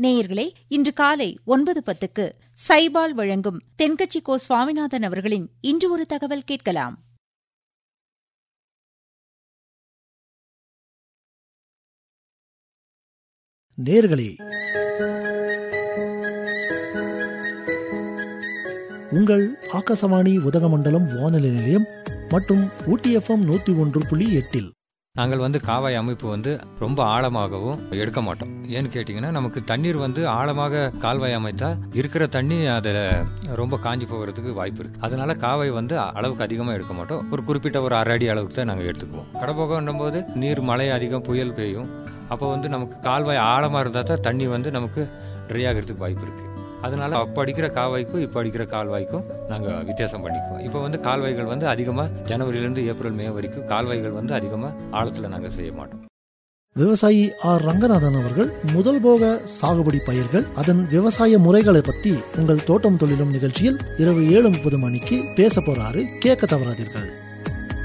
நேயர்களே இன்று காலை ஒன்பது பத்துக்கு சைபால் வழங்கும் தென்கட்சி கோ சுவாமிநாதன் அவர்களின் இன்று ஒரு தகவல் கேட்கலாம் நேர்களே உங்கள் ஆகாசவாணி உதகமண்டலம் வானொலி நிலையம் மற்றும் ஊட்டி எஃப்எம் நூத்தி ஒன்று புள்ளி எட்டில் நாங்கள் வந்து காவாய் அமைப்பு வந்து ரொம்ப ஆழமாகவும் எடுக்க மாட்டோம் ஏன்னு கேட்டிங்கன்னா நமக்கு தண்ணீர் வந்து ஆழமாக கால்வாய் அமைத்தா இருக்கிற தண்ணி அதில் ரொம்ப காஞ்சி போகிறதுக்கு வாய்ப்பு இருக்கு அதனால காவாய் வந்து அளவுக்கு அதிகமாக எடுக்க மாட்டோம் ஒரு குறிப்பிட்ட ஒரு அரை அடி அளவுக்கு தான் நாங்கள் எடுத்துக்குவோம் கடப்போகம் போது நீர் மழை அதிகம் புயல் பெய்யும் அப்போ வந்து நமக்கு கால்வாய் ஆழமாக இருந்தால் தான் தண்ணி வந்து நமக்கு ட்ரை ஆகிறதுக்கு வாய்ப்பு இருக்கு அதனால அப்போ அடிக்கிற கால்வாய்க்கும் இப்போ அடிக்கிற கால்வாய்க்கும் நாங்கள் வித்தியாசம் பண்ணிக்குவோம் இப்போ வந்து கால்வாய்கள் வந்து அதிகமாக ஜனவரியிலேருந்து ஏப்ரல் மே வரைக்கும் கால்வாய்கள் வந்து அதிகமாக ஆழத்தில் நாங்கள் செய்ய மாட்டோம் விவசாயி ஆர் ரங்கநாதன் அவர்கள் முதல் போக சாகுபடி பயிர்கள் அதன் விவசாய முறைகளை பத்தி உங்கள் தோட்டம் தொழிலும் நிகழ்ச்சியில் இரவு ஏழு முப்பது மணிக்கு பேச போறாரு கேட்க தவறாதீர்கள்